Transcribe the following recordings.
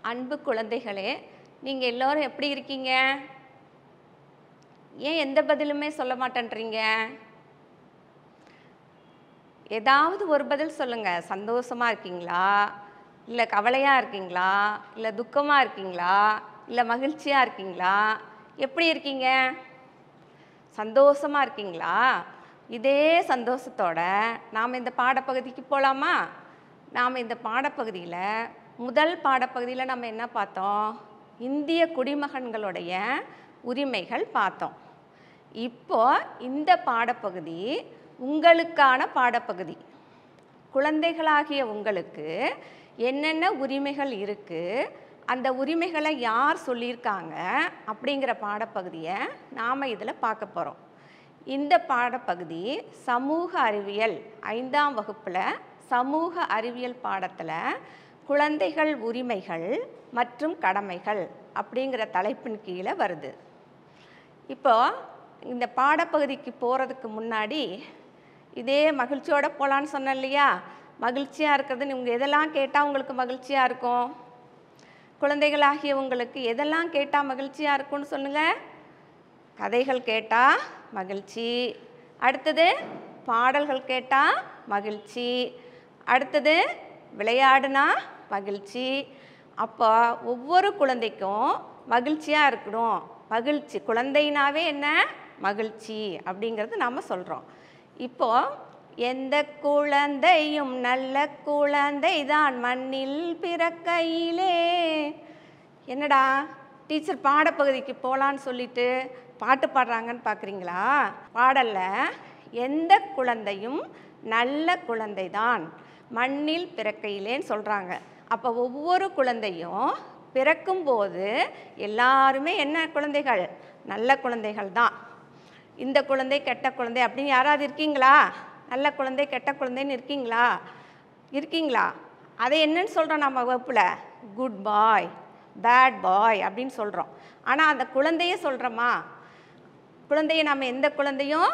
அன்பு குழந்தைகளே நீங்கள் எல்லோரும் எப்படி இருக்கீங்க ஏன் எந்த பதிலுமே சொல்ல மாட்டேன்றீங்க ஏதாவது ஒரு பதில் சொல்லுங்க சந்தோஷமா இருக்கீங்களா இல்லை கவலையாக இருக்கீங்களா இல்லை துக்கமாக இருக்கீங்களா இல்லை மகிழ்ச்சியாக இருக்கீங்களா எப்படி இருக்கீங்க சந்தோஷமா இருக்கீங்களா இதே சந்தோஷத்தோட நாம் இந்த பாடப்பகுதிக்கு போகலாமா நாம் இந்த பாடப்பகுதியில் முதல் பாடப்பகுதியில் நம்ம என்ன பார்த்தோம் இந்திய குடிமகன்களுடைய உரிமைகள் பார்த்தோம் இப்போ இந்த பாடப்பகுதி உங்களுக்கான பாடப்பகுதி குழந்தைகளாகிய உங்களுக்கு என்னென்ன உரிமைகள் இருக்குது அந்த உரிமைகளை யார் சொல்லியிருக்காங்க அப்படிங்கிற பாடப்பகுதியை நாம் இதில் பார்க்க போகிறோம் இந்த பாடப்பகுதி சமூக அறிவியல் ஐந்தாம் வகுப்பில் சமூக அறிவியல் பாடத்தில் குழந்தைகள் உரிமைகள் மற்றும் கடமைகள் அப்படிங்கிற தலைப்பின் கீழே வருது இப்போ இந்த பாடப்பகுதிக்கு போகிறதுக்கு முன்னாடி இதே மகிழ்ச்சியோட போகலான்னு சொன்னேன் இல்லையா மகிழ்ச்சியாக இருக்கிறது நீங்கள் எதெல்லாம் கேட்டால் உங்களுக்கு மகிழ்ச்சியாக இருக்கும் குழந்தைகளாகிய உங்களுக்கு எதெல்லாம் கேட்டால் மகிழ்ச்சியாக இருக்கும்னு சொல்லுங்கள் கதைகள் கேட்டால் மகிழ்ச்சி அடுத்தது பாடல்கள் கேட்டால் மகிழ்ச்சி அடுத்தது விளையாடுனா மகிழ்ச்சி அப்போ ஒவ்வொரு குழந்தைக்கும் மகிழ்ச்சியாக இருக்கணும் மகிழ்ச்சி குழந்தைனாவே என்ன மகிழ்ச்சி அப்படிங்கிறது நாம் சொல்கிறோம் இப்போ எந்த குழந்தையும் நல்ல குழந்தை தான் மண்ணில் பிறக்கையிலே என்னடா டீச்சர் பாடப்பகுதிக்கு போகலான்னு சொல்லிட்டு பாட்டு பாடுறாங்கன்னு பார்க்குறீங்களா பாடலில் எந்த குழந்தையும் நல்ல குழந்தை தான் மண்ணில் பிறக்கையிலேன்னு சொல்கிறாங்க அப்போ ஒவ்வொரு குழந்தையும் பிறக்கும்போது எல்லாருமே என்ன குழந்தைகள் நல்ல குழந்தைகள் தான் இந்த குழந்தை கெட்ட குழந்தை அப்படின்னு யாராவது இருக்கீங்களா நல்ல குழந்தை கெட்ட குழந்தைன்னு இருக்கீங்களா இருக்கீங்களா அதை என்னன்னு சொல்கிறோம் நம்ம வகுப்பில் குட் பாய் பேட் பாய் அப்படின்னு சொல்கிறோம் ஆனால் அந்த குழந்தையே சொல்கிறோமா குழந்தைய நம்ம எந்த குழந்தையும்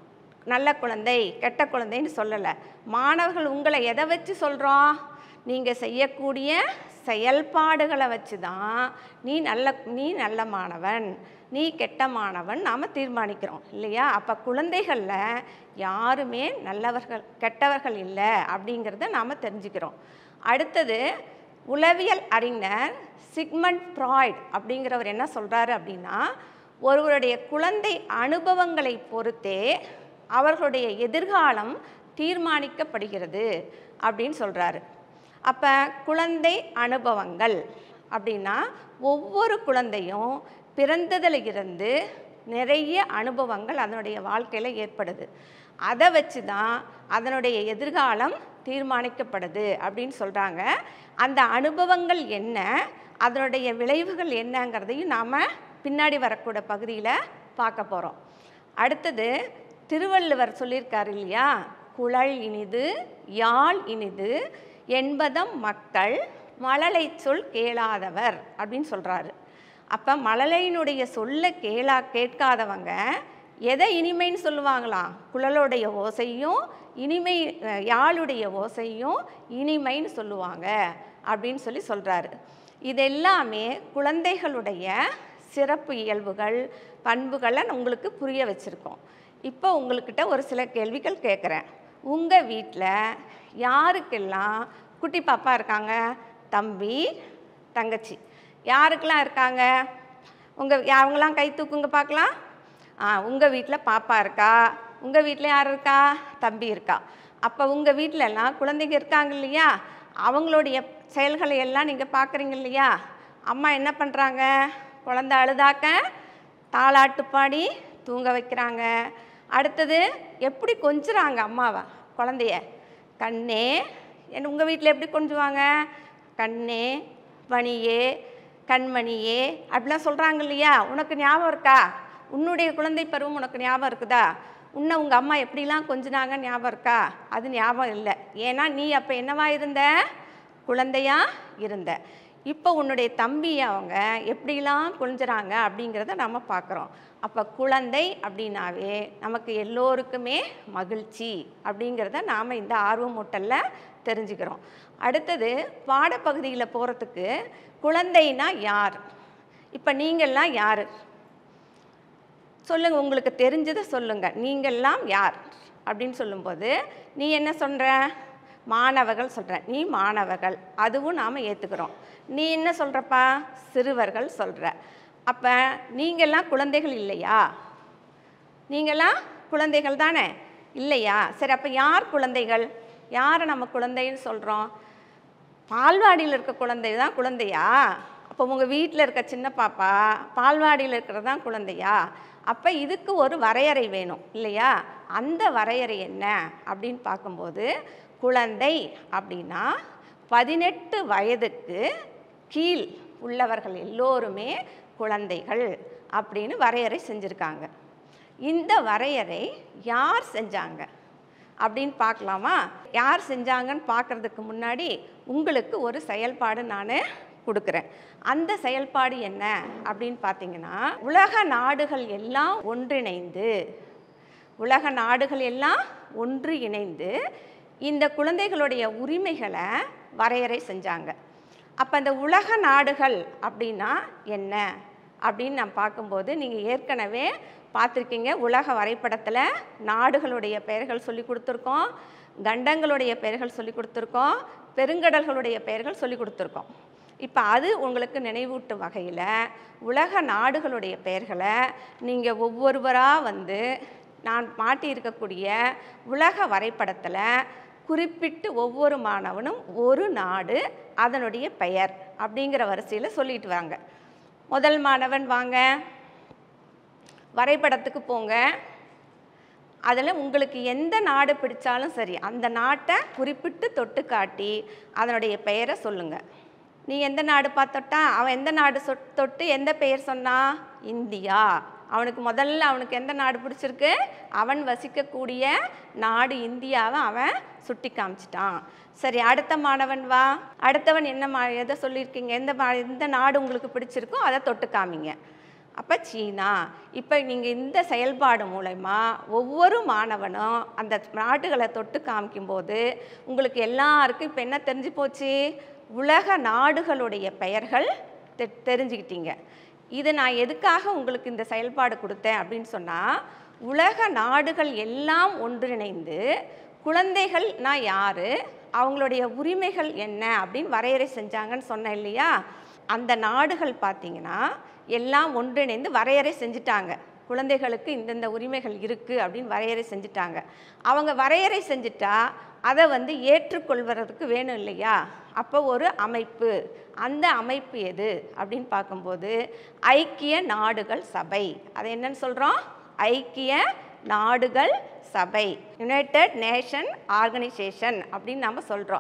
நல்ல குழந்தை கெட்ட குழந்தைன்னு சொல்லலை மாணவர்கள் உங்களை எதை வச்சு சொல்கிறோம் நீங்கள் செய்யக்கூடிய செயல்பாடுகளை வச்சு தான் நீ நல்ல நீ நல்ல மாணவன் நீ கெட்ட மாணவன் நாம் தீர்மானிக்கிறோம் இல்லையா அப்போ குழந்தைகளில் யாருமே நல்லவர்கள் கெட்டவர்கள் இல்லை அப்படிங்கிறத நாம் தெரிஞ்சுக்கிறோம் அடுத்தது உளவியல் அறிஞர் சிக்மண்ட் ஃப்ராய்ட் அப்படிங்கிறவர் என்ன சொல்கிறாரு அப்படின்னா ஒருவருடைய குழந்தை அனுபவங்களை பொறுத்தே அவர்களுடைய எதிர்காலம் தீர்மானிக்கப்படுகிறது அப்படின்னு சொல்கிறாரு அப்போ குழந்தை அனுபவங்கள் அப்படின்னா ஒவ்வொரு குழந்தையும் பிறந்ததில் இருந்து நிறைய அனுபவங்கள் அதனுடைய வாழ்க்கையில் ஏற்படுது அதை வச்சு தான் அதனுடைய எதிர்காலம் தீர்மானிக்கப்படுது அப்படின்னு சொல்கிறாங்க அந்த அனுபவங்கள் என்ன அதனுடைய விளைவுகள் என்னங்கிறதையும் நாம் பின்னாடி வரக்கூடிய பகுதியில் பார்க்க போகிறோம் அடுத்தது திருவள்ளுவர் சொல்லியிருக்காரு இல்லையா குழல் இனிது யாழ் இனிது என்பதம் மக்கள் மழலை சொல் கேளாதவர் அப்படின்னு சொல்கிறாரு அப்போ மழலையினுடைய சொல்ல கேளா கேட்காதவங்க எதை இனிமைன்னு சொல்லுவாங்களாம் குழலுடைய ஓசையும் இனிமை அஹ், யாழுடைய ஓசையும் இனிமைன்னு சொல்லுவாங்க அப்படின்னு சொல்லி சொல்கிறாரு இது எல்லாமே குழந்தைகளுடைய சிறப்பு இயல்புகள் பண்புகளை நான் உங்களுக்கு புரிய வச்சுருக்கோம் இப்போ உங்கள்கிட்ட ஒரு சில கேள்விகள் கேட்குறேன் உங்கள் வீட்டில் யாருக்கெல்லாம் குட்டி பாப்பா இருக்காங்க தம்பி தங்கச்சி யாருக்கெல்லாம் இருக்காங்க உங்கள் அவங்களாம் கை தூக்குங்க பார்க்கலாம் ஆ உங்கள் வீட்டில் பாப்பா இருக்கா உங்கள் வீட்டில் யார் இருக்கா தம்பி இருக்கா அப்போ உங்கள் வீட்டிலலாம் குழந்தைங்க இருக்காங்க இல்லையா அவங்களுடைய செயல்களை எல்லாம் நீங்கள் பார்க்குறீங்க இல்லையா அம்மா என்ன பண்ணுறாங்க குழந்த அழுதாக்க தாளாட்டு பாடி தூங்க வைக்கிறாங்க அடுத்தது எப்படி கொஞ்சுறாங்க அம்மாவை குழந்தைய கண்ணே என்ன உங்கள் வீட்டில் எப்படி கொஞ்சுவாங்க கண்ணே மணியே கண்மணியே அப்படிலாம் சொல்கிறாங்க இல்லையா உனக்கு ஞாபகம் இருக்கா உன்னுடைய குழந்தை பருவம் உனக்கு ஞாபகம் இருக்குதா உன்னை உங்கள் அம்மா எப்படிலாம் கொஞ்சினாங்க ஞாபகம் இருக்கா அது ஞாபகம் இல்லை ஏன்னா நீ அப்போ என்னவா இருந்த குழந்தையா இருந்த இப்போ உன்னுடைய தம்பி அவங்க எப்படிலாம் கொஞ்சுறாங்க அப்படிங்கிறத நம்ம பார்க்குறோம் அப்போ குழந்தை அப்படின்னாவே நமக்கு எல்லோருக்குமே மகிழ்ச்சி அப்படிங்கிறத நாம் இந்த ஆர்வமூட்டலில் தெரிஞ்சுக்கிறோம் அடுத்தது பாடப்பகுதியில் போகிறதுக்கு குழந்தைனா யார் இப்போ நீங்கள்லாம் யார் சொல்லுங்கள் உங்களுக்கு தெரிஞ்சதை சொல்லுங்கள் நீங்கள்லாம் யார் அப்படின்னு சொல்லும்போது நீ என்ன சொல்கிற மாணவர்கள் சொல்கிற நீ மாணவர்கள் அதுவும் நாம் ஏற்றுக்கிறோம் நீ என்ன சொல்கிறப்பா சிறுவர்கள் சொல்கிற அப்போ நீங்கள்லாம் குழந்தைகள் இல்லையா நீங்களாம் குழந்தைகள் தானே இல்லையா சரி அப்போ யார் குழந்தைகள் யாரை நம்ம குழந்தைன்னு சொல்கிறோம் பால்வாடியில் இருக்க குழந்தை தான் குழந்தையா அப்போ உங்கள் வீட்டில் இருக்க சின்ன பாப்பா பால்வாடியில் இருக்கிறது தான் குழந்தையா அப்போ இதுக்கு ஒரு வரையறை வேணும் இல்லையா அந்த வரையறை என்ன அப்படின்னு பார்க்கும்போது குழந்தை அப்படின்னா பதினெட்டு வயதுக்கு கீழ் உள்ளவர்கள் எல்லோருமே குழந்தைகள் அப்படின்னு வரையறை செஞ்சுருக்காங்க இந்த வரையறை யார் செஞ்சாங்க அப்படின்னு பார்க்கலாமா யார் செஞ்சாங்கன்னு பார்க்குறதுக்கு முன்னாடி உங்களுக்கு ஒரு செயல்பாடு நான் கொடுக்குறேன் அந்த செயல்பாடு என்ன அப்படின்னு பார்த்தீங்கன்னா உலக நாடுகள் எல்லாம் ஒன்றிணைந்து உலக நாடுகள் எல்லாம் ஒன்று இணைந்து இந்த குழந்தைகளுடைய உரிமைகளை வரையறை செஞ்சாங்க அப்போ அந்த உலக நாடுகள் அப்படின்னா என்ன அப்படின்னு நான் பார்க்கும்போது நீங்கள் ஏற்கனவே பார்த்துருக்கீங்க உலக வரைபடத்தில் நாடுகளுடைய பெயர்கள் சொல்லி கொடுத்துருக்கோம் கண்டங்களுடைய பெயர்கள் சொல்லி கொடுத்துருக்கோம் பெருங்கடல்களுடைய பெயர்கள் சொல்லி கொடுத்துருக்கோம் இப்போ அது உங்களுக்கு நினைவூட்டும் வகையில் உலக நாடுகளுடைய பெயர்களை நீங்கள் ஒவ்வொருவராக வந்து நான் மாட்டி இருக்கக்கூடிய உலக வரைபடத்தில் குறிப்பிட்டு ஒவ்வொரு மாணவனும் ஒரு நாடு அதனுடைய பெயர் அப்படிங்கிற வரிசையில் சொல்லிட்டு வாங்க முதல் மாணவன் வாங்க வரைபடத்துக்கு போங்க அதில் உங்களுக்கு எந்த நாடு பிடிச்சாலும் சரி அந்த நாட்டை குறிப்பிட்டு தொட்டு காட்டி அதனுடைய பெயரை சொல்லுங்கள் நீ எந்த நாடு பார்த்தொட்டா அவன் எந்த நாடு சொட் தொட்டு எந்த பெயர் சொன்னா இந்தியா அவனுக்கு முதல்ல அவனுக்கு எந்த நாடு பிடிச்சிருக்கு அவன் வசிக்கக்கூடிய நாடு இந்தியாவை அவன் சுட்டி காமிச்சிட்டான் சரி அடுத்த மாணவன் வா அடுத்தவன் என்ன மா எதை சொல்லியிருக்கீங்க எந்த மா எந்த நாடு உங்களுக்கு பிடிச்சிருக்கோ அதை தொட்டு காமிங்க அப்போ சீனா இப்போ நீங்கள் இந்த செயல்பாடு மூலயமா ஒவ்வொரு மாணவனும் அந்த நாடுகளை தொட்டு காமிக்கும்போது உங்களுக்கு எல்லாருக்கும் இப்போ என்ன தெரிஞ்சு போச்சு உலக நாடுகளுடைய பெயர்கள் தெ தெரிஞ்சுக்கிட்டீங்க இது நான் எதுக்காக உங்களுக்கு இந்த செயல்பாடு கொடுத்தேன் அப்படின்னு சொன்னால் உலக நாடுகள் எல்லாம் ஒன்றிணைந்து குழந்தைகள்னா யார் அவங்களுடைய உரிமைகள் என்ன அப்படின்னு வரையறை செஞ்சாங்கன்னு சொன்னேன் இல்லையா அந்த நாடுகள் பார்த்தீங்கன்னா எல்லாம் ஒன்றிணைந்து வரையறை செஞ்சுட்டாங்க குழந்தைகளுக்கு இந்தந்த உரிமைகள் இருக்குது அப்படின்னு வரையறை செஞ்சுட்டாங்க அவங்க வரையறை செஞ்சுட்டா அதை வந்து ஏற்றுக்கொள்வதற்கு வேணும் இல்லையா அப்போ ஒரு அமைப்பு அந்த அமைப்பு எது அப்படின்னு பார்க்கும்போது ஐக்கிய நாடுகள் சபை அது என்னன்னு சொல்கிறோம் ஐக்கிய நாடுகள் சபை யுனைடெட் நேஷன் ஆர்கனைசேஷன் அப்படின்னு நம்ம சொல்கிறோம்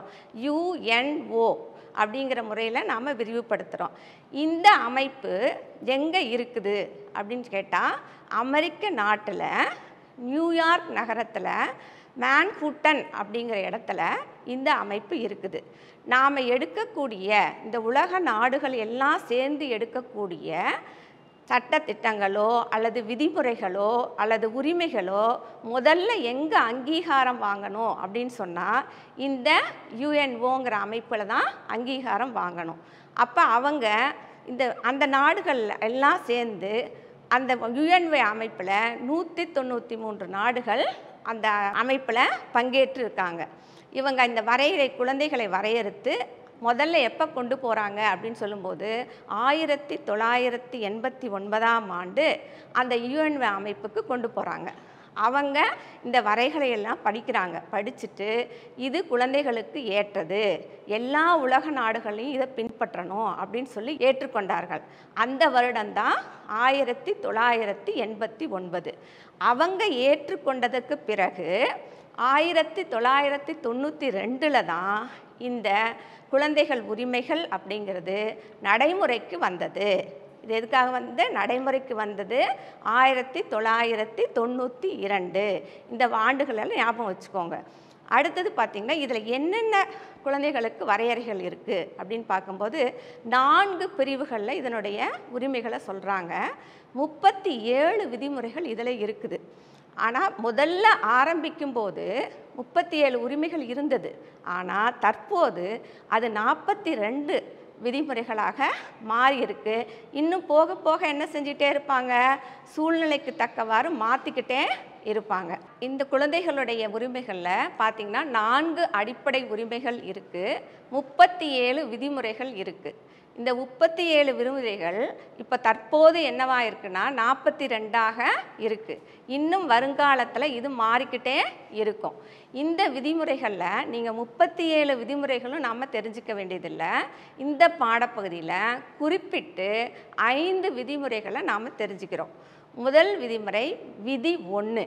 யுஎன்ஓ அப்படிங்கிற முறையில் நாம் விரிவுபடுத்துகிறோம் இந்த அமைப்பு எங்கே இருக்குது அப்படின்னு கேட்டால் அமெரிக்க நாட்டில் நியூயார்க் நகரத்தில் மேன்ஹூட்டன் அப்படிங்கிற இடத்துல இந்த அமைப்பு இருக்குது நாம் எடுக்கக்கூடிய இந்த உலக நாடுகள் எல்லாம் சேர்ந்து எடுக்கக்கூடிய சட்டத்திட்டங்களோ அல்லது விதிமுறைகளோ அல்லது உரிமைகளோ முதல்ல எங்கே அங்கீகாரம் வாங்கணும் அப்படின்னு சொன்னால் இந்த யுஎன்ஓங்கிற அமைப்பில் தான் அங்கீகாரம் வாங்கணும் அப்போ அவங்க இந்த அந்த நாடுகள் எல்லாம் சேர்ந்து அந்த யுஎன்ஓ அமைப்பில் நூற்றி தொண்ணூற்றி மூன்று நாடுகள் அந்த அமைப்பில் பங்கேற்று இருக்காங்க இவங்க இந்த வரையறை குழந்தைகளை வரையறுத்து முதல்ல எப்போ கொண்டு போகிறாங்க அப்படின்னு சொல்லும்போது ஆயிரத்தி தொள்ளாயிரத்தி எண்பத்தி ஒன்பதாம் ஆண்டு அந்த யுஎன்ஓ அமைப்புக்கு கொண்டு போகிறாங்க அவங்க இந்த வரைகளை எல்லாம் படிக்கிறாங்க படிச்சுட்டு இது குழந்தைகளுக்கு ஏற்றது எல்லா உலக நாடுகளையும் இதை பின்பற்றணும் அப்படின்னு சொல்லி ஏற்றுக்கொண்டார்கள் அந்த வருடம்தான் ஆயிரத்தி தொள்ளாயிரத்தி எண்பத்தி ஒன்பது அவங்க ஏற்றுக்கொண்டதுக்கு பிறகு ஆயிரத்தி தொள்ளாயிரத்தி தொண்ணூற்றி ரெண்டில் தான் இந்த குழந்தைகள் உரிமைகள் அப்படிங்கிறது நடைமுறைக்கு வந்தது இது எதுக்காக வந்து நடைமுறைக்கு வந்தது ஆயிரத்தி தொள்ளாயிரத்தி தொண்ணூற்றி இரண்டு இந்த ஆண்டுகளெல்லாம் ஞாபகம் வச்சுக்கோங்க அடுத்தது பார்த்திங்கன்னா இதில் என்னென்ன குழந்தைகளுக்கு வரையறைகள் இருக்குது அப்படின்னு பார்க்கும்போது நான்கு பிரிவுகளில் இதனுடைய உரிமைகளை சொல்கிறாங்க முப்பத்தி ஏழு விதிமுறைகள் இதில் இருக்குது ஆனால் முதல்ல ஆரம்பிக்கும்போது முப்பத்தி ஏழு உரிமைகள் இருந்தது ஆனால் தற்போது அது நாற்பத்தி ரெண்டு விதிமுறைகளாக மாறி இருக்கு இன்னும் போக போக என்ன செஞ்சிட்டே இருப்பாங்க சூழ்நிலைக்கு தக்கவாறு மாற்றிக்கிட்டே இருப்பாங்க இந்த குழந்தைகளுடைய உரிமைகளில் பார்த்திங்கன்னா நான்கு அடிப்படை உரிமைகள் இருக்குது முப்பத்தி ஏழு விதிமுறைகள் இருக்குது இந்த முப்பத்தி ஏழு விதிமுறைகள் இப்போ தற்போது என்னவா இருக்குன்னா நாற்பத்தி ரெண்டாக இருக்குது இன்னும் வருங்காலத்தில் இது மாறிக்கிட்டே இருக்கும் இந்த விதிமுறைகளில் நீங்கள் முப்பத்தி ஏழு விதிமுறைகளும் நாம் தெரிஞ்சுக்க வேண்டியதில்லை இந்த பாடப்பகுதியில் குறிப்பிட்டு ஐந்து விதிமுறைகளை நாம் தெரிஞ்சுக்கிறோம் முதல் விதிமுறை விதி ஒன்று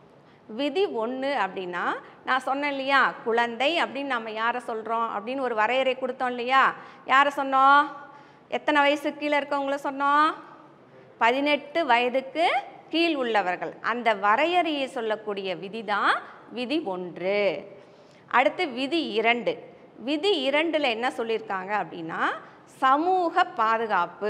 விதி ஒன்று அப்படின்னா நான் சொன்னேன் இல்லையா குழந்தை அப்படின்னு நம்ம யாரை சொல்கிறோம் அப்படின்னு ஒரு வரையறை கொடுத்தோம் இல்லையா யாரை சொன்னோம் எத்தனை வயசு கீழே இருக்கவங்கள சொன்னோம் பதினெட்டு வயதுக்கு கீழ் உள்ளவர்கள் அந்த வரையறையை சொல்லக்கூடிய விதி தான் விதி ஒன்று அடுத்து விதி இரண்டு விதி இரண்டில் என்ன சொல்லியிருக்காங்க அப்படின்னா சமூக பாதுகாப்பு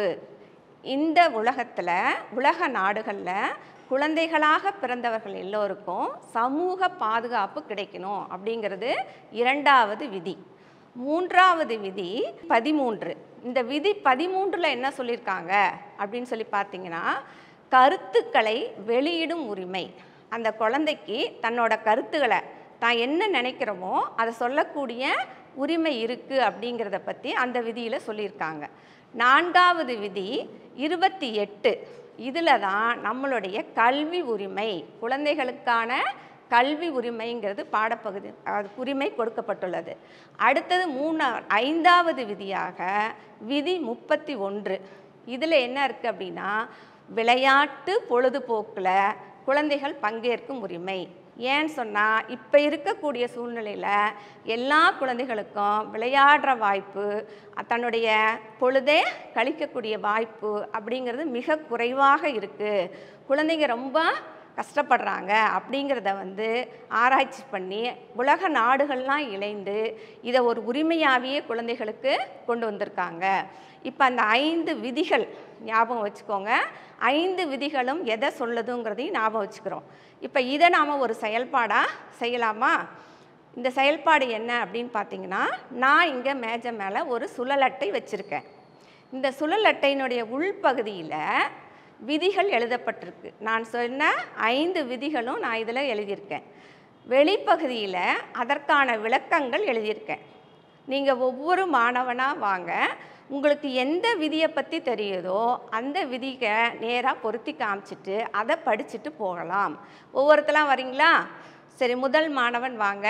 இந்த உலகத்தில் உலக நாடுகளில் குழந்தைகளாக பிறந்தவர்கள் எல்லோருக்கும் சமூக பாதுகாப்பு கிடைக்கணும் அப்படிங்கிறது இரண்டாவது விதி மூன்றாவது விதி பதிமூன்று இந்த விதி பதிமூன்றில் என்ன சொல்லியிருக்காங்க அப்படின்னு சொல்லி பார்த்தீங்கன்னா கருத்துக்களை வெளியிடும் உரிமை அந்த குழந்தைக்கு தன்னோட கருத்துக்களை தான் என்ன நினைக்கிறோமோ அதை சொல்லக்கூடிய உரிமை இருக்குது அப்படிங்கிறத பற்றி அந்த விதியில் சொல்லியிருக்காங்க நான்காவது விதி இருபத்தி எட்டு இதில் தான் நம்மளுடைய கல்வி உரிமை குழந்தைகளுக்கான கல்வி உரிமைங்கிறது பாடப்பகுதி அது உரிமை கொடுக்கப்பட்டுள்ளது அடுத்தது மூணா ஐந்தாவது விதியாக விதி முப்பத்தி ஒன்று இதில் என்ன இருக்குது அப்படின்னா விளையாட்டு பொழுதுபோக்கில் குழந்தைகள் பங்கேற்கும் உரிமை ஏன்னு சொன்னால் இப்போ இருக்கக்கூடிய சூழ்நிலையில் எல்லா குழந்தைகளுக்கும் விளையாடுற வாய்ப்பு தன்னுடைய பொழுதே கழிக்கக்கூடிய வாய்ப்பு அப்படிங்கிறது மிக குறைவாக இருக்குது குழந்தைங்க ரொம்ப கஷ்டப்படுறாங்க அப்படிங்கிறத வந்து ஆராய்ச்சி பண்ணி உலக நாடுகள்லாம் இணைந்து இதை ஒரு உரிமையாகவே குழந்தைகளுக்கு கொண்டு வந்திருக்காங்க இப்போ அந்த ஐந்து விதிகள் ஞாபகம் வச்சுக்கோங்க ஐந்து விதிகளும் எதை சொல்லுதுங்கிறதையும் ஞாபகம் வச்சுக்கிறோம் இப்போ இதை நாம் ஒரு செயல்பாடாக செய்யலாமா இந்த செயல்பாடு என்ன அப்படின்னு பார்த்தீங்கன்னா நான் இங்கே மேஜை மேலே ஒரு சுழல் அட்டை வச்சுருக்கேன் இந்த சுழல் அட்டையினுடைய உள்பகுதியில் விதிகள் எழுதப்பட்டிருக்கு நான் சொன்ன ஐந்து விதிகளும் நான் இதில் எழுதியிருக்கேன் வெளிப்பகுதியில் அதற்கான விளக்கங்கள் எழுதியிருக்கேன் நீங்கள் ஒவ்வொரு மாணவனாக வாங்க உங்களுக்கு எந்த விதியை பற்றி தெரியுதோ அந்த விதியை நேராக பொருத்தி காமிச்சிட்டு அதை படிச்சுட்டு போகலாம் ஒவ்வொருத்தலாம் வரீங்களா சரி முதல் மாணவன் வாங்க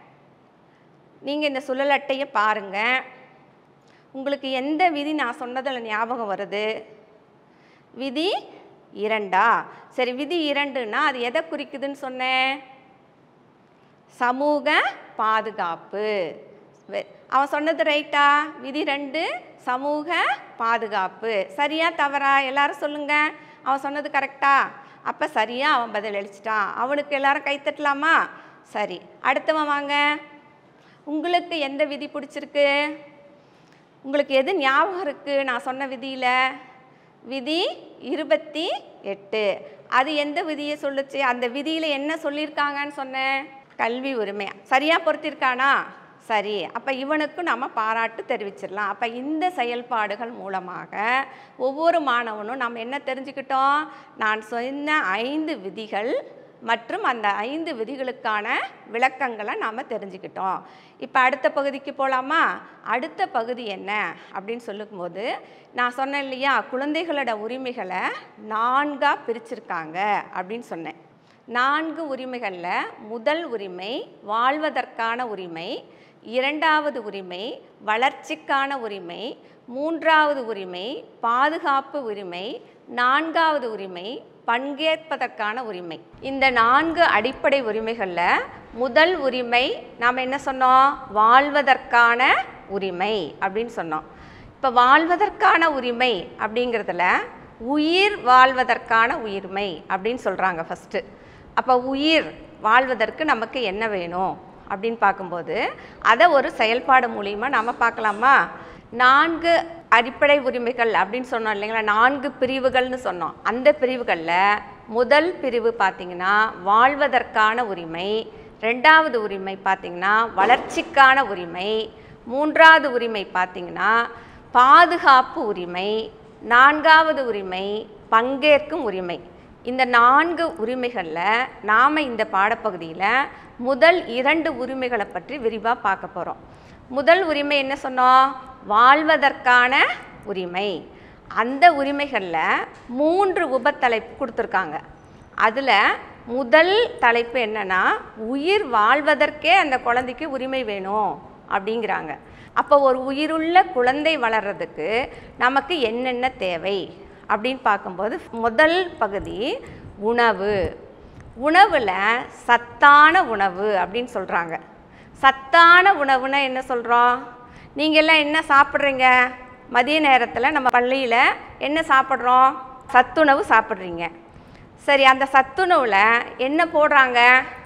நீங்கள் இந்த சுழல் அட்டையை பாருங்கள் உங்களுக்கு எந்த விதி நான் சொன்னதில் ஞாபகம் வருது விதி இரண்டா சரி விதி இரண்டுன்னா அது எதை குறிக்குதுன்னு சொன்னேன் சமூக பாதுகாப்பு வெ- அவன் சொன்னது ரைட்டா விதி ரெண்டு சமூக பாதுகாப்பு சரியா தவறா எல்லாரும் சொல்லுங்க அவன் சொன்னது கரெக்டா அப்போ சரியா அவன் பதில் அளிச்சிட்டான் அவனுக்கு எல்லாரும் கைத்தட்டலாமா சரி அடுத்தவன் வாங்க உங்களுக்கு எந்த விதி பிடிச்சிருக்கு உங்களுக்கு எது ஞாபகம் இருக்குது நான் சொன்ன விதியில் விதி இருபத்தி எட்டு அது எந்த விதியை சொல்லுச்சு அந்த விதியில் என்ன சொல்லியிருக்காங்கன்னு சொன்னேன் கல்வி உரிமை சரியாக பொருத்திருக்கானா சரி அப்போ இவனுக்கும் நம்ம பாராட்டு தெரிவிச்சிடலாம் அப்போ இந்த செயல்பாடுகள் மூலமாக ஒவ்வொரு மாணவனும் நம்ம என்ன தெரிஞ்சுக்கிட்டோம் நான் சொன்ன ஐந்து விதிகள் மற்றும் அந்த ஐந்து விதிகளுக்கான விளக்கங்களை நாம் தெரிஞ்சுக்கிட்டோம் இப்போ அடுத்த பகுதிக்கு போகலாமா அடுத்த பகுதி என்ன அப்படின்னு சொல்லும்போது நான் சொன்னேன் இல்லையா குழந்தைகளோட உரிமைகளை நான்காக பிரிச்சிருக்காங்க அப்படின்னு சொன்னேன் நான்கு உரிமைகளில் முதல் உரிமை வாழ்வதற்கான உரிமை இரண்டாவது உரிமை வளர்ச்சிக்கான உரிமை மூன்றாவது உரிமை பாதுகாப்பு உரிமை நான்காவது உரிமை பங்கேற்பதற்கான உரிமை இந்த நான்கு அடிப்படை உரிமைகளில் முதல் உரிமை நாம் என்ன சொன்னோம் வாழ்வதற்கான உரிமை அப்படின்னு சொன்னோம் இப்போ வாழ்வதற்கான உரிமை அப்படிங்கிறதுல உயிர் வாழ்வதற்கான உரிமை அப்படின்னு சொல்கிறாங்க ஃபஸ்ட்டு அப்போ உயிர் வாழ்வதற்கு நமக்கு என்ன வேணும் அப்படின்னு பார்க்கும்போது அதை ஒரு செயல்பாடு மூலிமா நாம் பார்க்கலாமா நான்கு அடிப்படை உரிமைகள் அப்படின்னு சொன்னோம் இல்லைங்களா நான்கு பிரிவுகள்னு சொன்னோம் அந்த பிரிவுகளில் முதல் பிரிவு பார்த்தீங்கன்னா வாழ்வதற்கான உரிமை ரெண்டாவது உரிமை பார்த்தீங்கன்னா வளர்ச்சிக்கான உரிமை மூன்றாவது உரிமை பார்த்தீங்கன்னா பாதுகாப்பு உரிமை நான்காவது உரிமை பங்கேற்கும் உரிமை இந்த நான்கு உரிமைகளில் நாம் இந்த பாடப்பகுதியில் முதல் இரண்டு உரிமைகளை பற்றி விரிவாக பார்க்க போகிறோம் முதல் உரிமை என்ன சொன்னோம் வாழ்வதற்கான உரிமை அந்த உரிமைகளில் மூன்று உபத்தலைப்பு கொடுத்துருக்காங்க அதில் முதல் தலைப்பு என்னன்னா உயிர் வாழ்வதற்கே அந்த குழந்தைக்கு உரிமை வேணும் அப்படிங்கிறாங்க அப்போ ஒரு உயிருள்ள குழந்தை வளர்றதுக்கு நமக்கு என்னென்ன தேவை அப்படின்னு பார்க்கும்போது முதல் பகுதி உணவு உணவில் சத்தான உணவு அப்படின்னு சொல்கிறாங்க சத்தான உணவுனா என்ன சொல்கிறோம் நீங்கள்லாம் என்ன சாப்பிட்றீங்க மதிய நேரத்தில் நம்ம பள்ளியில் என்ன சாப்பிட்றோம் சத்துணவு சாப்பிட்றீங்க சரி அந்த சத்துணவில் என்ன போடுறாங்க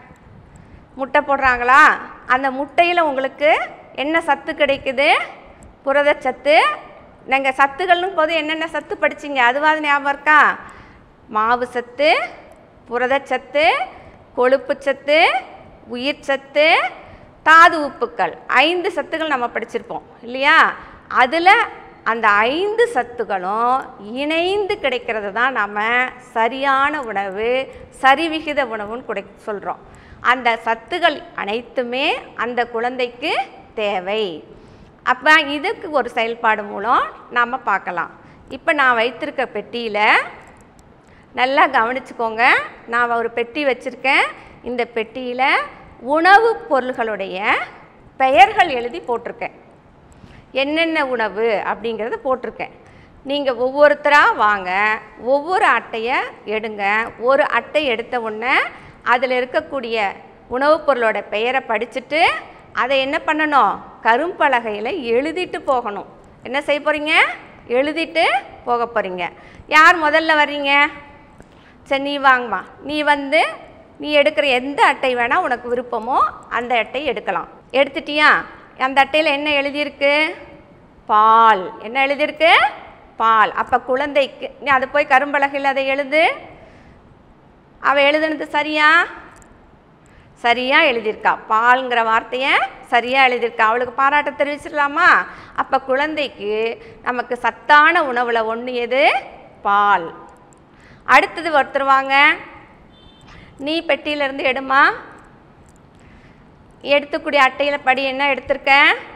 முட்டை போடுறாங்களா அந்த முட்டையில் உங்களுக்கு என்ன சத்து கிடைக்குது புரதச்சத்து நீங்கள் சத்துகள்னு போது என்னென்ன சத்து படிச்சீங்க அதுவாது ஞாபகம் இருக்கா மாவு சத்து புரதச்சத்து கொழுப்பு சத்து உயிர் சத்து தாது உப்புக்கள் ஐந்து சத்துக்கள் நம்ம படிச்சிருப்போம் இல்லையா அதில் அந்த ஐந்து சத்துக்களும் இணைந்து கிடைக்கிறது தான் நம்ம சரியான உணவு சரிவிகித உணவுன்னு குடை சொல்கிறோம் அந்த சத்துகள் அனைத்துமே அந்த குழந்தைக்கு தேவை அப்போ இதுக்கு ஒரு செயல்பாடு மூலம் நாம் பார்க்கலாம் இப்போ நான் வைத்திருக்க பெட்டியில் நல்லா கவனிச்சுக்கோங்க நான் ஒரு பெட்டி வச்சுருக்கேன் இந்த பெட்டியில் உணவுப் பொருள்களுடைய பெயர்கள் எழுதி போட்டிருக்கேன் என்னென்ன உணவு அப்படிங்கிறத போட்டிருக்கேன் நீங்கள் ஒவ்வொருத்தராக வாங்க ஒவ்வொரு அட்டையை எடுங்க ஒரு அட்டை எடுத்த உடனே அதில் இருக்கக்கூடிய உணவுப் பொருளோட பெயரை படிச்சுட்டு அதை என்ன பண்ணணும் கரும்பலகையில் எழுதிட்டு போகணும் என்ன செய்ய போகிறீங்க எழுதிட்டு போக போகிறீங்க யார் முதல்ல வர்றீங்க சரி நீ வாங்கம்மா நீ வந்து நீ எடுக்கிற எந்த அட்டை வேணால் உனக்கு விருப்பமோ அந்த அட்டை எடுக்கலாம் எடுத்துட்டியா அந்த அட்டையில் என்ன எழுதியிருக்கு பால் என்ன எழுதியிருக்கு பால் அப்போ குழந்தைக்கு நீ அதை போய் கரும்பலகையில் அதை எழுது அவள் எழுதுனது சரியா சரியா எழுதியிருக்கா பால்ங்கிற வார்த்தையை சரியா எழுதியிருக்கா அவளுக்கு பாராட்ட தெரிவிச்சிடலாமா அப்போ குழந்தைக்கு நமக்கு சத்தான உணவில் ஒன்று எது பால் அடுத்தது ஒருத்தர் வாங்க நீ பெட்டியிலேருந்து எடுமா எடுத்துக்கூடிய அட்டையில் படி என்ன எடுத்திருக்க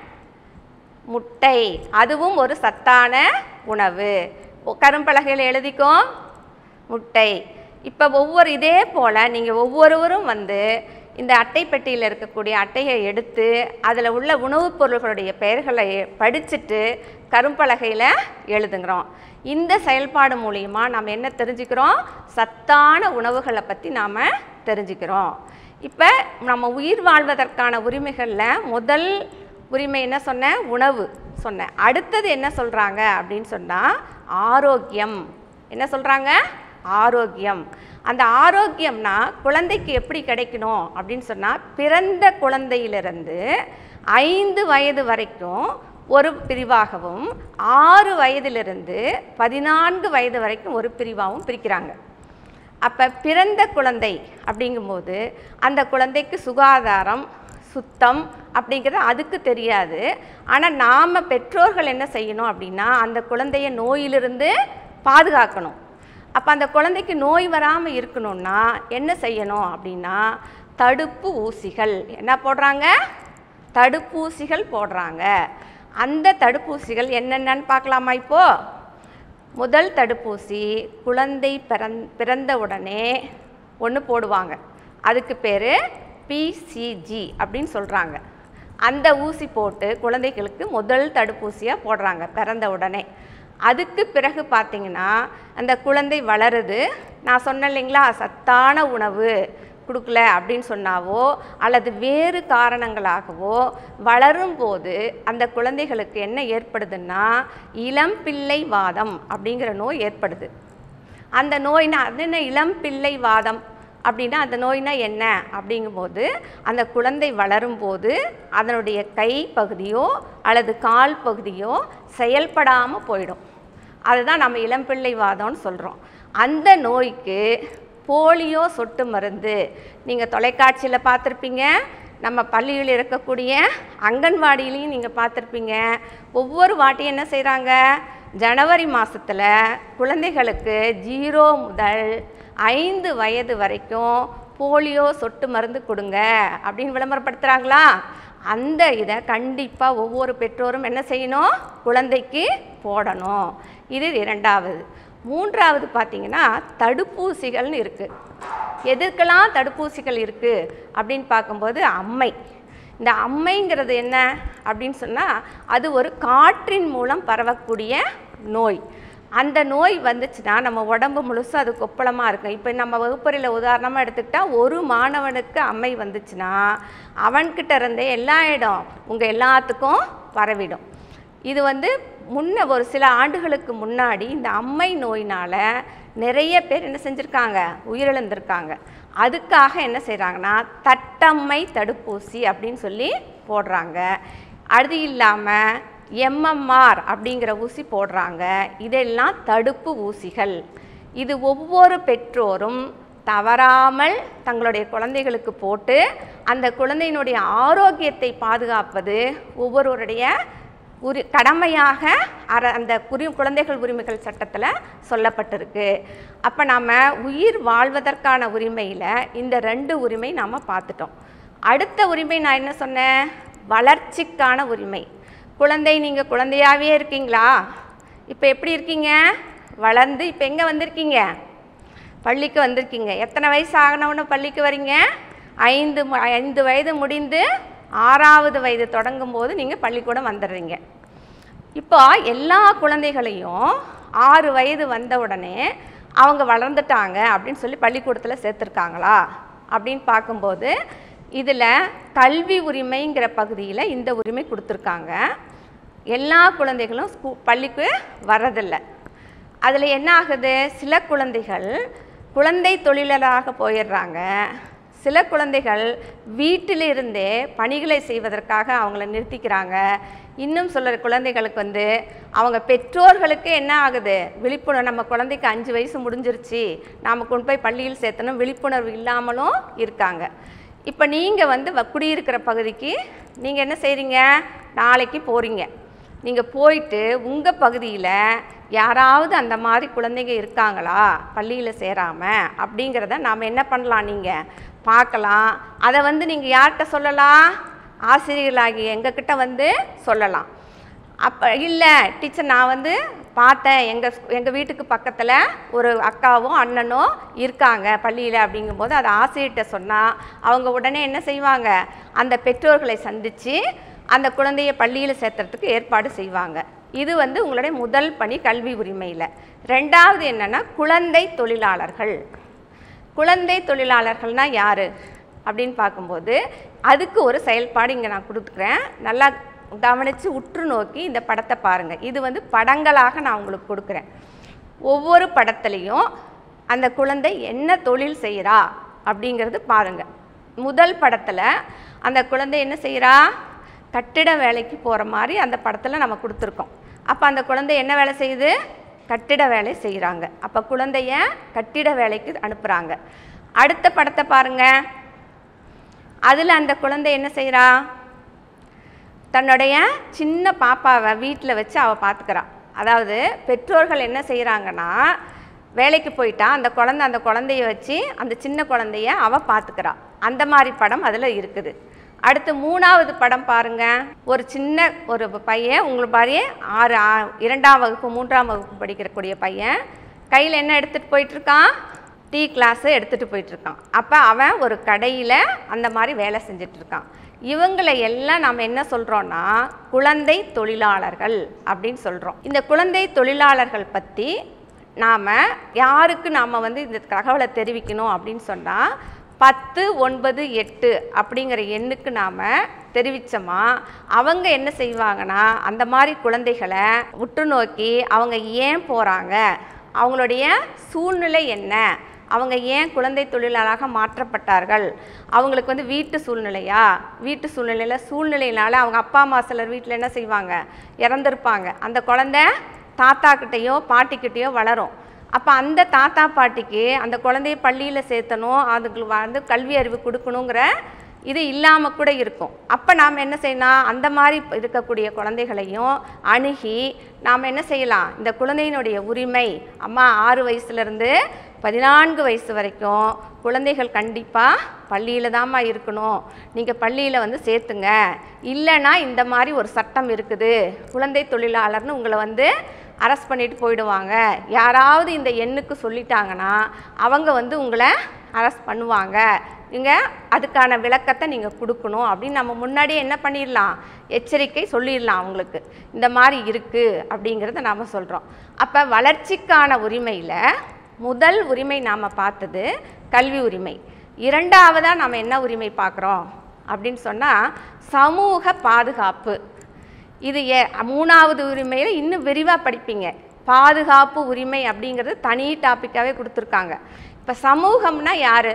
முட்டை அதுவும் ஒரு சத்தான உணவு ஒ- கரும்பலகையில் எழுதிக்கோ முட்டை இப்போ ஒவ்வொரு இதே போல் நீங்கள் ஒவ்வொருவரும் வந்து இந்த அட்டை பெட்டியில் இருக்கக்கூடிய அட்டையை எடுத்து அதில் உள்ள உணவுப் பொருள்களுடைய பெயர்களை படிச்சுட்டு கரும்பலகையில் எழுதுங்கிறோம் இந்த செயல்பாடு மூலிமா நாம் என்ன தெரிஞ்சுக்கிறோம் சத்தான உணவுகளை பற்றி நாம் தெரிஞ்சுக்கிறோம் இப்போ நம்ம உயிர் வாழ்வதற்கான உரிமைகளில் முதல் உரிமை என்ன சொன்னேன் உணவு சொன்னேன் அடுத்தது என்ன சொல்கிறாங்க அப்படின்னு சொன்னால் ஆரோக்கியம் என்ன சொல்கிறாங்க ஆரோக்கியம் அந்த ஆரோக்கியம்னா குழந்தைக்கு எப்படி கிடைக்கணும் அப்படின்னு சொன்னால் பிறந்த குழந்தையிலிருந்து ஐந்து வயது வரைக்கும் ஒரு பிரிவாகவும் ஆறு வயதிலிருந்து பதினான்கு வயது வரைக்கும் ஒரு பிரிவாகவும் பிரிக்கிறாங்க அப்போ பிறந்த குழந்தை அப்படிங்கும்போது அந்த குழந்தைக்கு சுகாதாரம் சுத்தம் அப்படிங்கிறது அதுக்கு தெரியாது ஆனால் நாம் பெற்றோர்கள் என்ன செய்யணும் அப்படின்னா அந்த குழந்தைய நோயிலிருந்து பாதுகாக்கணும் அப்போ அந்த குழந்தைக்கு நோய் வராமல் இருக்கணும்னா என்ன செய்யணும் அப்படின்னா தடுப்பு ஊசிகள் என்ன போடுறாங்க தடுப்பூசிகள் போடுறாங்க அந்த தடுப்பூசிகள் என்னென்னன்னு பார்க்கலாமா இப்போது முதல் தடுப்பூசி குழந்தை பிறந் பிறந்த உடனே ஒன்று போடுவாங்க அதுக்கு பேர் பிசிஜி அப்படின்னு சொல்கிறாங்க அந்த ஊசி போட்டு குழந்தைகளுக்கு முதல் தடுப்பூசியாக போடுறாங்க பிறந்த உடனே அதுக்கு பிறகு பார்த்தீங்கன்னா அந்த குழந்தை வளருது நான் சொன்னேன் இல்லைங்களா சத்தான உணவு கொடுக்கல அப்படின்னு சொன்னாவோ அல்லது வேறு காரணங்களாகவோ வளரும்போது அந்த குழந்தைகளுக்கு என்ன ஏற்படுதுன்னா இளம் பிள்ளை வாதம் அப்படிங்கிற நோய் ஏற்படுது அந்த நோய்னா அது என்ன இளம் பிள்ளை வாதம் அப்படின்னா அந்த நோய்னா என்ன அப்படிங்கும்போது அந்த குழந்தை வளரும்போது அதனுடைய கை பகுதியோ அல்லது கால் பகுதியோ செயல்படாமல் போயிடும் அதுதான் நம்ம இளம்பிள்ளை வாதம்னு சொல்கிறோம் அந்த நோய்க்கு போலியோ சொட்டு மருந்து நீங்கள் தொலைக்காட்சியில் பார்த்துருப்பீங்க நம்ம பள்ளியில் இருக்கக்கூடிய அங்கன்வாடியிலையும் நீங்கள் பார்த்துருப்பீங்க ஒவ்வொரு வாட்டியும் என்ன செய்கிறாங்க ஜனவரி மாதத்தில் குழந்தைகளுக்கு ஜீரோ முதல் ஐந்து வயது வரைக்கும் போலியோ சொட்டு மருந்து கொடுங்க அப்படின்னு விளம்பரப்படுத்துகிறாங்களா அந்த இதை கண்டிப்பாக ஒவ்வொரு பெற்றோரும் என்ன செய்யணும் குழந்தைக்கு போடணும் இது இரண்டாவது மூன்றாவது பார்த்தீங்கன்னா தடுப்பூசிகள்னு இருக்குது எதுக்கெல்லாம் தடுப்பூசிகள் இருக்குது அப்படின்னு பார்க்கும்போது அம்மை இந்த அம்மைங்கிறது என்ன அப்படின்னு சொன்னால் அது ஒரு காற்றின் மூலம் பரவக்கூடிய நோய் அந்த நோய் வந்துச்சுன்னா நம்ம உடம்பு முழுசும் அது கொப்பளமாக இருக்கும் இப்போ நம்ம வகுப்பறையில் உதாரணமாக எடுத்துக்கிட்டால் ஒரு மாணவனுக்கு அம்மை வந்துச்சுன்னா அவன்கிட்ட இருந்தே எல்லா இடம் உங்கள் எல்லாத்துக்கும் பரவிடும் இது வந்து முன்ன ஒரு சில ஆண்டுகளுக்கு முன்னாடி இந்த அம்மை நோயினால் நிறைய பேர் என்ன செஞ்சுருக்காங்க உயிரிழந்திருக்காங்க அதுக்காக என்ன செய்கிறாங்கன்னா தட்டம்மை தடுப்பூசி அப்படின்னு சொல்லி போடுறாங்க அது இல்லாமல் எம்எம்ஆர் அப்படிங்கிற ஊசி போடுறாங்க இதெல்லாம் தடுப்பு ஊசிகள் இது ஒவ்வொரு பெற்றோரும் தவறாமல் தங்களுடைய குழந்தைகளுக்கு போட்டு அந்த குழந்தையினுடைய ஆரோக்கியத்தை பாதுகாப்பது ஒவ்வொருவருடைய உரி கடமையாக அர அந்த உரி குழந்தைகள் உரிமைகள் சட்டத்தில் சொல்லப்பட்டிருக்கு அப்போ நாம் உயிர் வாழ்வதற்கான உரிமையில் இந்த ரெண்டு உரிமை நாம் பார்த்துட்டோம் அடுத்த உரிமை நான் என்ன சொன்னேன் வளர்ச்சிக்கான உரிமை குழந்தை நீங்கள் குழந்தையாகவே இருக்கீங்களா இப்போ எப்படி இருக்கீங்க வளர்ந்து இப்போ எங்கே வந்திருக்கீங்க பள்ளிக்கு வந்திருக்கீங்க எத்தனை வயசு ஆகணும்னு பள்ளிக்கு வரீங்க ஐந்து மு- ஐந்து வயது முடிந்து ஆறாவது வயது தொடங்கும் போது நீங்கள் பள்ளிக்கூடம் வந்துடுறீங்க இப்போ எல்லா குழந்தைகளையும் ஆறு வயது வந்த உடனே அவங்க வளர்ந்துட்டாங்க அப்படின்னு சொல்லி பள்ளிக்கூடத்தில் சேர்த்துருக்காங்களா அப்படின்னு பார்க்கும்போது இதில் கல்வி உரிமைங்கிற பகுதியில் இந்த உரிமை கொடுத்துருக்காங்க எல்லா குழந்தைகளும் ஸ்கூ பள்ளிக்கு வர்றதில்லை அதில் என்ன ஆகுது சில குழந்தைகள் குழந்தை தொழிலாளராக போயிடுறாங்க சில குழந்தைகள் வீட்டிலிருந்தே பணிகளை செய்வதற்காக அவங்கள நிறுத்திக்கிறாங்க இன்னும் சில குழந்தைகளுக்கு வந்து அவங்க பெற்றோர்களுக்கு என்ன ஆகுது விழிப்புணர்வு நம்ம குழந்தைக்கு அஞ்சு வயசு முடிஞ்சிருச்சு நாம் கொண்டு போய் பள்ளியில் சேர்த்தணும் விழிப்புணர்வு இல்லாமலும் இருக்காங்க இப்போ நீங்கள் வந்து வ- குடியிருக்கிற பகுதிக்கு நீங்கள் என்ன செய்கிறீங்க நாளைக்கு போகிறீங்க நீங்கள் போயிட்டு உங்கள் பகுதியில் யாராவது அந்த மாதிரி குழந்தைங்க இருக்காங்களா பள்ளியில் சேராமல் அப்படிங்கிறத நாம் என்ன பண்ணலாம் நீங்கள் பார்க்கலாம் அதை வந்து நீங்கள் யார்கிட்ட சொல்லலாம் ஆசிரியர்களாகிய எங்ககிட்ட வந்து சொல்லலாம் அப்போ இல்லை டீச்சர் நான் வந்து பார்த்தேன் எங்கள் எங்கள் வீட்டுக்கு பக்கத்தில் ஒரு அக்காவும் அண்ணனும் இருக்காங்க பள்ளியில் அப்படிங்கும்போது அதை ஆசிரியர்கிட்ட சொன்னால் அவங்க உடனே என்ன செய்வாங்க அந்த பெற்றோர்களை சந்தித்து அந்த குழந்தைய பள்ளியில் சேர்த்துறதுக்கு ஏற்பாடு செய்வாங்க இது வந்து உங்களுடைய முதல் பணி கல்வி உரிமையில் ரெண்டாவது என்னென்னா குழந்தை தொழிலாளர்கள் குழந்தை தொழிலாளர்கள்னா யார் அப்படின்னு பார்க்கும்போது அதுக்கு ஒரு செயல்பாடு இங்கே நான் கொடுக்குறேன் நல்லா கவனித்து உற்று நோக்கி இந்த படத்தை பாருங்கள் இது வந்து படங்களாக நான் உங்களுக்கு கொடுக்குறேன் ஒவ்வொரு படத்துலையும் அந்த குழந்தை என்ன தொழில் செய்கிறா அப்படிங்கிறது பாருங்கள் முதல் படத்தில் அந்த குழந்தை என்ன செய்கிறா கட்டிட வேலைக்கு போகிற மாதிரி அந்த படத்தில் நம்ம கொடுத்துருக்கோம் அப்போ அந்த குழந்தை என்ன வேலை செய்யுது கட்டிட வேலை செய்கிறாங்க அப்போ குழந்தைய கட்டிட வேலைக்கு அனுப்புகிறாங்க அடுத்த படத்தை பாருங்க அதில் அந்த குழந்தை என்ன செய்கிறா தன்னுடைய சின்ன பாப்பாவை வீட்டில் வச்சு அவள் பார்த்துக்கிறா அதாவது பெற்றோர்கள் என்ன செய்கிறாங்கன்னா வேலைக்கு போயிட்டா அந்த குழந்தை அந்த குழந்தைய வச்சு அந்த சின்ன குழந்தைய அவள் பார்த்துக்கிறா அந்த மாதிரி படம் அதில் இருக்குது அடுத்து மூணாவது படம் பாருங்க ஒரு சின்ன ஒரு பையன் உங்களுக்கு பாரு ஆறு ஆ- இரண்டாம் வகுப்பு மூன்றாம் வகுப்பு படிக்கிறக்கூடிய பையன் கையில் என்ன எடுத்துகிட்டு போயிட்டுருக்கான் டீ கிளாஸு எடுத்துகிட்டு போயிட்டுருக்கான் அப்போ அவன் ஒரு கடையில் அந்த மாதிரி வேலை செஞ்சிட்ருக்கான் இவங்களை எல்லாம் நாம் என்ன சொல்கிறோன்னா குழந்தை தொழிலாளர்கள் அப்படின்னு சொல்கிறோம் இந்த குழந்தை தொழிலாளர்கள் பற்றி நாம் யாருக்கு நாம் வந்து இந்த தகவலை தெரிவிக்கணும் அப்படின்னு சொன்னால் பத்து ஒன்பது எட்டு அப்படிங்கிற எண்ணுக்கு நாம் தெரிவித்தோமா அவங்க என்ன செய்வாங்கன்னா அந்த மாதிரி குழந்தைகளை உற்று நோக்கி அவங்க ஏன் போகிறாங்க அவங்களுடைய சூழ்நிலை என்ன அவங்க ஏன் குழந்தை தொழிலாளராக மாற்றப்பட்டார்கள் அவங்களுக்கு வந்து வீட்டு சூழ்நிலையா வீட்டு சூழ்நிலையில் சூழ்நிலையினால அவங்க அப்பா அம்மா சிலர் வீட்டில் என்ன செய்வாங்க இறந்துருப்பாங்க அந்த குழந்தை தாத்தாக்கிட்டேயோ பாட்டிக்கிட்டேயோ வளரும் அப்போ அந்த தாத்தா பாட்டிக்கு அந்த குழந்தைய பள்ளியில் சேர்த்தணும் அதுக்கு வந்து கல்வி அறிவு கொடுக்கணுங்கிற இது இல்லாமல் கூட இருக்கும் அப்போ நாம் என்ன செய்யலாம் அந்த மாதிரி இருக்கக்கூடிய குழந்தைகளையும் அணுகி நாம் என்ன செய்யலாம் இந்த குழந்தையினுடைய உரிமை அம்மா ஆறு வயசுலேருந்து பதினான்கு வயசு வரைக்கும் குழந்தைகள் கண்டிப்பாக பள்ளியில் தாம்மா இருக்கணும் நீங்கள் பள்ளியில் வந்து சேர்த்துங்க இல்லைன்னா இந்த மாதிரி ஒரு சட்டம் இருக்குது குழந்தை தொழிலாளர்னு உங்களை வந்து அரெஸ்ட் பண்ணிட்டு போயிடுவாங்க யாராவது இந்த எண்ணுக்கு சொல்லிட்டாங்கன்னா அவங்க வந்து உங்களை அரெஸ்ட் பண்ணுவாங்க நீங்கள் அதுக்கான விளக்கத்தை நீங்கள் கொடுக்கணும் அப்படின்னு நம்ம முன்னாடியே என்ன பண்ணிடலாம் எச்சரிக்கை சொல்லிடலாம் அவங்களுக்கு இந்த மாதிரி இருக்குது அப்படிங்கிறத நாம் சொல்கிறோம் அப்போ வளர்ச்சிக்கான உரிமையில் முதல் உரிமை நாம் பார்த்தது கல்வி உரிமை இரண்டாவதாக நாம் என்ன உரிமை பார்க்குறோம் அப்படின்னு சொன்னால் சமூக பாதுகாப்பு இது ஏ மூணாவது உரிமையில் இன்னும் விரிவாக படிப்பீங்க பாதுகாப்பு உரிமை அப்படிங்கிறது தனி டாப்பிக்காகவே கொடுத்துருக்காங்க இப்போ சமூகம்னா யார்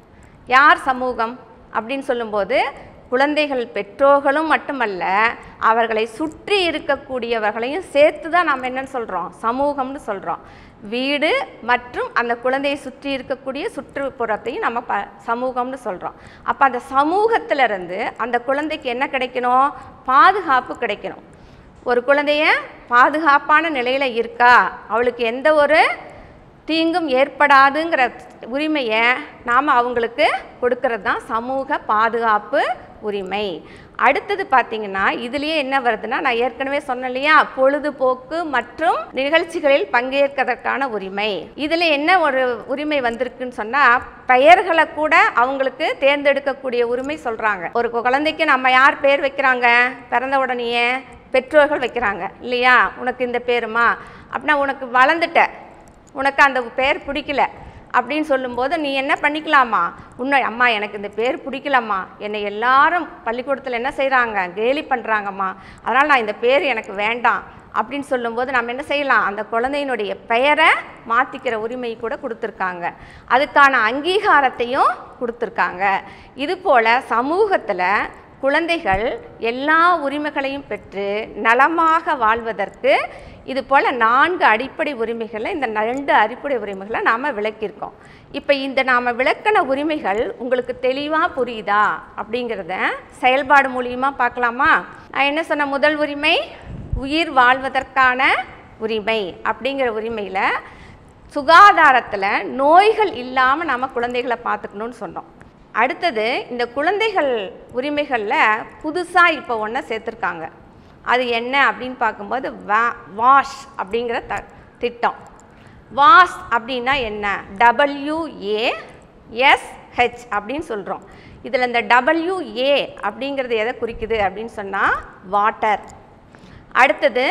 யார் சமூகம் அப்படின்னு சொல்லும்போது குழந்தைகள் பெற்றோர்களும் மட்டுமல்ல அவர்களை சுற்றி இருக்கக்கூடியவர்களையும் சேர்த்து தான் நாம் என்னன்னு சொல்கிறோம் சமூகம்னு சொல்கிறோம் வீடு மற்றும் அந்த குழந்தையை சுற்றி இருக்கக்கூடிய சுற்றுப்புறத்தையும் நம்ம ப சமூகம்னு சொல்கிறோம் அப்போ அந்த சமூகத்திலிருந்து அந்த குழந்தைக்கு என்ன கிடைக்கணும் பாதுகாப்பு கிடைக்கணும் ஒரு குழந்தைய பாதுகாப்பான நிலையில் இருக்கா அவளுக்கு எந்த ஒரு தீங்கும் ஏற்படாதுங்கிற உரிமையை நாம் அவங்களுக்கு கொடுக்கறது தான் சமூக பாதுகாப்பு உரிமை அடுத்தது பார்த்தீங்கன்னா இதுலேயே என்ன வருதுன்னா நான் ஏற்கனவே சொன்னேன் இல்லையா பொழுதுபோக்கு மற்றும் நிகழ்ச்சிகளில் பங்கேற்கதற்கான உரிமை இதில் என்ன ஒரு உரிமை வந்திருக்குன்னு சொன்னால் பெயர்களை கூட அவங்களுக்கு தேர்ந்தெடுக்கக்கூடிய உரிமை சொல்கிறாங்க ஒரு குழந்தைக்கு நம்ம யார் பேர் வைக்கிறாங்க பிறந்த உடனேயே பெற்றோர்கள் வைக்கிறாங்க இல்லையா உனக்கு இந்த பேருமா அப்படின்னா உனக்கு வளர்ந்துட்ட உனக்கு அந்த பேர் பிடிக்கல அப்படின்னு சொல்லும்போது நீ என்ன பண்ணிக்கலாமா உன்னை அம்மா எனக்கு இந்த பேர் பிடிக்கலம்மா என்னை எல்லாரும் பள்ளிக்கூடத்தில் என்ன செய்கிறாங்க கேலி பண்ணுறாங்கம்மா அதனால் நான் இந்த பேர் எனக்கு வேண்டாம் அப்படின்னு சொல்லும்போது நம்ம என்ன செய்யலாம் அந்த குழந்தையினுடைய பெயரை மாற்றிக்கிற உரிமை கூட கொடுத்துருக்காங்க அதுக்கான அங்கீகாரத்தையும் கொடுத்துருக்காங்க இது போல் சமூகத்தில் குழந்தைகள் எல்லா உரிமைகளையும் பெற்று நலமாக வாழ்வதற்கு இது போல் நான்கு அடிப்படை உரிமைகளை இந்த ரெண்டு அடிப்படை உரிமைகளை நாம் விளக்கியிருக்கோம் இப்போ இந்த நாம் விளக்கின உரிமைகள் உங்களுக்கு தெளிவாக புரியுதா அப்படிங்கிறத செயல்பாடு மூலியமாக பார்க்கலாமா நான் என்ன சொன்ன முதல் உரிமை உயிர் வாழ்வதற்கான உரிமை அப்படிங்கிற உரிமையில் சுகாதாரத்தில் நோய்கள் இல்லாமல் நம்ம குழந்தைகளை பார்த்துக்கணும்னு சொன்னோம் அடுத்தது இந்த குழந்தைகள் உரிமைகளில் புதுசாக இப்போ ஒன்றை சேர்த்துருக்காங்க அது என்ன அப்படின்னு பார்க்கும்போது வா வாஷ் அப்படிங்கிற த திட்டம் வாஷ் அப்படின்னா என்ன டபிள்யூஏ எஸ்ஹெச் அப்படின்னு சொல்கிறோம் இதில் இந்த டபிள்யூஏ அப்படிங்கிறது எதை குறிக்குது அப்படின்னு சொன்னால் வாட்டர் அடுத்தது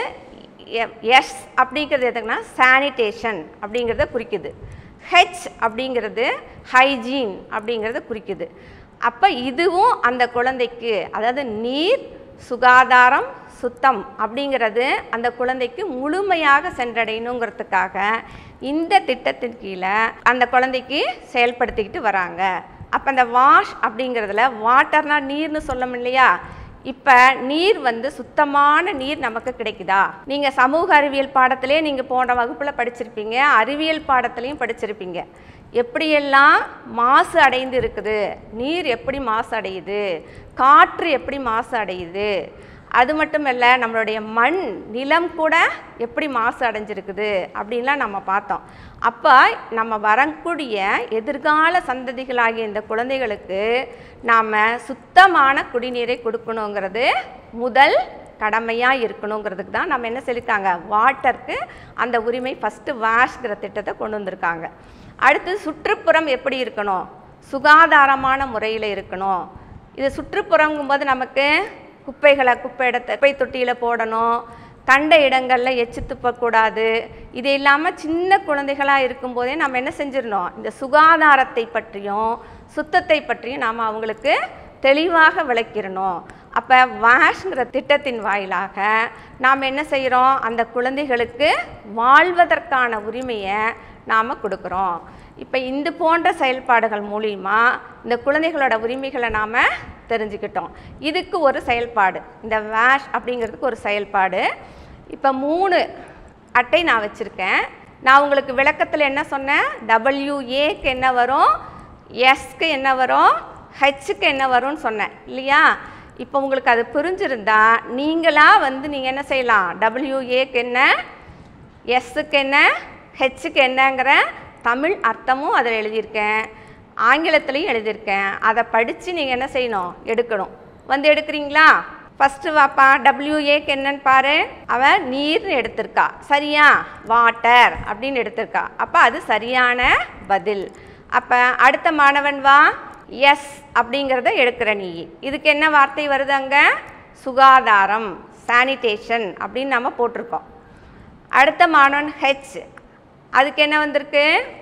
எஸ் அப்படிங்கிறது எதுக்குன்னா சானிடேஷன் அப்படிங்கிறத குறிக்குது ஹெச் அப்படிங்கிறது ஹைஜீன் அப்படிங்கிறத குறிக்குது அப்போ இதுவும் அந்த குழந்தைக்கு அதாவது நீர் சுகாதாரம் சுத்தம் அப்படிங்கிறது அந்த குழந்தைக்கு முழுமையாக சென்றடையணுங்கிறதுக்காக இந்த திட்டத்தின் கீழே அந்த குழந்தைக்கு செயல்படுத்திக்கிட்டு வராங்க அப்போ அந்த வாஷ் அப்படிங்கிறதுல வாட்டர்னா நீர்னு சொல்லணும் இல்லையா இப்போ நீர் வந்து சுத்தமான நீர் நமக்கு கிடைக்குதா நீங்கள் சமூக அறிவியல் பாடத்திலே நீங்கள் போன வகுப்பில் படிச்சிருப்பீங்க அறிவியல் பாடத்துலேயும் படிச்சிருப்பீங்க எப்படியெல்லாம் மாசு அடைந்து இருக்குது நீர் எப்படி மாசு அடையுது காற்று எப்படி மாசு அடையுது அது மட்டும் இல்லை நம்மளுடைய மண் நிலம் கூட எப்படி மாசு அடைஞ்சிருக்குது அப்படின்லாம் நம்ம பார்த்தோம் அப்போ நம்ம வரக்கூடிய எதிர்கால சந்ததிகளாகிய இந்த குழந்தைகளுக்கு நாம் சுத்தமான குடிநீரை கொடுக்கணுங்கிறது முதல் கடமையாக இருக்கணுங்கிறதுக்கு தான் நம்ம என்ன சொல்லியிருக்காங்க வாட்டருக்கு அந்த உரிமை ஃபஸ்ட்டு வாஷ்ங்கிற திட்டத்தை கொண்டு வந்திருக்காங்க அடுத்து சுற்றுப்புறம் எப்படி இருக்கணும் சுகாதாரமான முறையில் இருக்கணும் இது சுற்றுப்புறங்கும்போது நமக்கு குப்பைகளை குப்பை இடத்த குப்பை தொட்டியில் போடணும் கண்ட இடங்களில் எச்சு துப்பக்கூடாது இது இல்லாமல் சின்ன குழந்தைகளாக இருக்கும்போதே நம்ம என்ன செஞ்சிடணும் இந்த சுகாதாரத்தை பற்றியும் சுத்தத்தை பற்றியும் நாம் அவங்களுக்கு தெளிவாக விளக்கிடணும் அப்போ வாஷ்ங்கிற திட்டத்தின் வாயிலாக நாம் என்ன செய்கிறோம் அந்த குழந்தைகளுக்கு வாழ்வதற்கான உரிமையை நாம் கொடுக்குறோம் இப்போ இந்த போன்ற செயல்பாடுகள் மூலிமா இந்த குழந்தைகளோட உரிமைகளை நாம் தெரிஞ்சுக்கிட்டோம் இதுக்கு ஒரு செயல்பாடு இந்த வேஷ் அப்படிங்கிறதுக்கு ஒரு செயல்பாடு இப்போ மூணு அட்டை நான் வச்சுருக்கேன் நான் உங்களுக்கு விளக்கத்தில் என்ன சொன்னேன் டபிள்யூஏக்கு என்ன வரும் எஸ்க்கு என்ன வரும் ஹெச்சுக்கு என்ன வரும்னு சொன்னேன் இல்லையா இப்போ உங்களுக்கு அது புரிஞ்சிருந்தா நீங்களாக வந்து நீங்கள் என்ன செய்யலாம் டபிள்யூஏக்கு என்ன எஸ்ஸுக்கு என்ன ஹெச்சுக்கு என்னங்கிற தமிழ் அர்த்தமும் அதில் எழுதியிருக்கேன் ஆங்கிலத்துலேயும் எழுதியிருக்கேன் அதை படித்து நீங்கள் என்ன செய்யணும் எடுக்கணும் வந்து எடுக்கிறீங்களா ஃபஸ்ட்டு வாப்பா டபிள்யூஏக்கு என்னன்னு பாரு அவன் நீர்னு எடுத்திருக்கா சரியா வாட்டர் அப்படின்னு எடுத்திருக்கா அப்போ அது சரியான பதில் அப்போ அடுத்த மாணவன் வா எஸ் அப்படிங்கிறத எடுக்கிற நீ இதுக்கு என்ன வார்த்தை வருது அங்கே சுகாதாரம் சானிடேஷன் அப்படின்னு நம்ம போட்டிருக்கோம் அடுத்த மாணவன் ஹெச் அதுக்கு என்ன வந்திருக்கு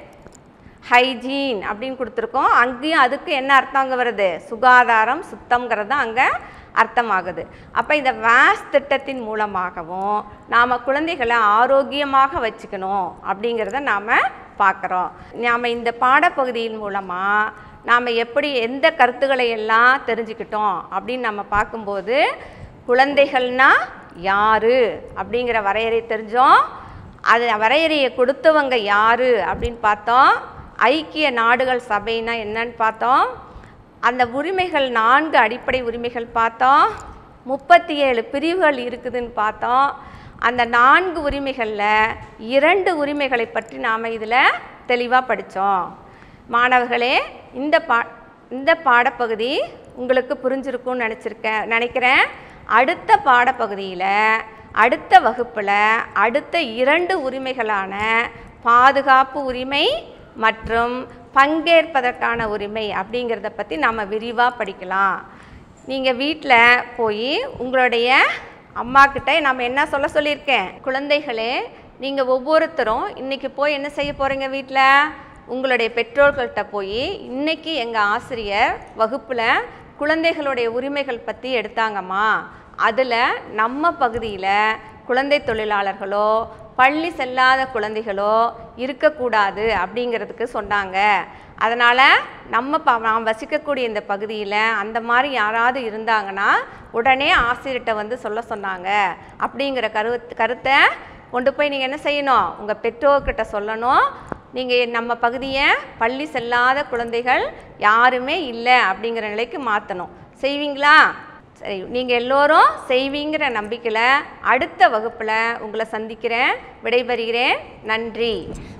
ஹைஜீன் அப்படின்னு கொடுத்துருக்கோம் அங்கேயும் அதுக்கு என்ன அர்த்தம் அங்கே வருது சுகாதாரம் சுத்தம்ங்கிறது தான் அங்கே அர்த்தமாகுது அப்போ இந்த வேஸ் திட்டத்தின் மூலமாகவும் நாம் குழந்தைகளை ஆரோக்கியமாக வச்சுக்கணும் அப்படிங்கிறத நாம் பார்க்குறோம் நாம் இந்த பாடப்பகுதியின் மூலமாக நாம் எப்படி எந்த கருத்துக்களை எல்லாம் தெரிஞ்சுக்கிட்டோம் அப்படின்னு நம்ம பார்க்கும்போது குழந்தைகள்னா யாரு அப்படிங்கிற வரையறை தெரிஞ்சோம் அது வரையறையை கொடுத்தவங்க யாரு அப்படின்னு பார்த்தோம் ஐக்கிய நாடுகள் சபைனா என்னன்னு பார்த்தோம் அந்த உரிமைகள் நான்கு அடிப்படை உரிமைகள் பார்த்தோம் முப்பத்தி ஏழு பிரிவுகள் இருக்குதுன்னு பார்த்தோம் அந்த நான்கு உரிமைகளில் இரண்டு உரிமைகளை பற்றி நாம் இதில் தெளிவாக படித்தோம் மாணவர்களே இந்த பா இந்த பாடப்பகுதி உங்களுக்கு புரிஞ்சிருக்கும்னு நினச்சிருக்கேன் நினைக்கிறேன் அடுத்த பாடப்பகுதியில் அடுத்த வகுப்பில் அடுத்த இரண்டு உரிமைகளான பாதுகாப்பு உரிமை மற்றும் பங்கேற்பதற்கான உரிமை அப்படிங்கிறத பற்றி நாம் விரிவாக படிக்கலாம் நீங்கள் வீட்டில் போய் உங்களுடைய அம்மா கிட்ட நம்ம என்ன சொல்ல சொல்லியிருக்கேன் குழந்தைகளே நீங்கள் ஒவ்வொருத்தரும் இன்னைக்கு போய் என்ன செய்ய போகிறீங்க வீட்டில் உங்களுடைய பெற்றோர்கள்ட்ட போய் இன்னைக்கு எங்கள் ஆசிரியர் வகுப்பில் குழந்தைகளுடைய உரிமைகள் பற்றி எடுத்தாங்கம்மா அதில் நம்ம பகுதியில் குழந்தை தொழிலாளர்களோ பள்ளி செல்லாத குழந்தைகளோ இருக்கக்கூடாது அப்படிங்கிறதுக்கு சொன்னாங்க அதனால் நம்ம ப நாம் வசிக்கக்கூடிய இந்த பகுதியில் அந்த மாதிரி யாராவது இருந்தாங்கன்னா உடனே ஆசிரியர்கிட்ட வந்து சொல்ல சொன்னாங்க அப்படிங்கிற கரு கருத்தை கொண்டு போய் நீங்கள் என்ன செய்யணும் உங்கள் பெற்றோர்கிட்ட சொல்லணும் நீங்கள் நம்ம பகுதியை பள்ளி செல்லாத குழந்தைகள் யாருமே இல்லை அப்படிங்கிற நிலைக்கு மாற்றணும் செய்வீங்களா சரி நீங்கள் எல்லோரும் செய்வீங்கிற நம்பிக்கையில் அடுத்த வகுப்பில் உங்களை சந்திக்கிறேன் விடைபெறுகிறேன் நன்றி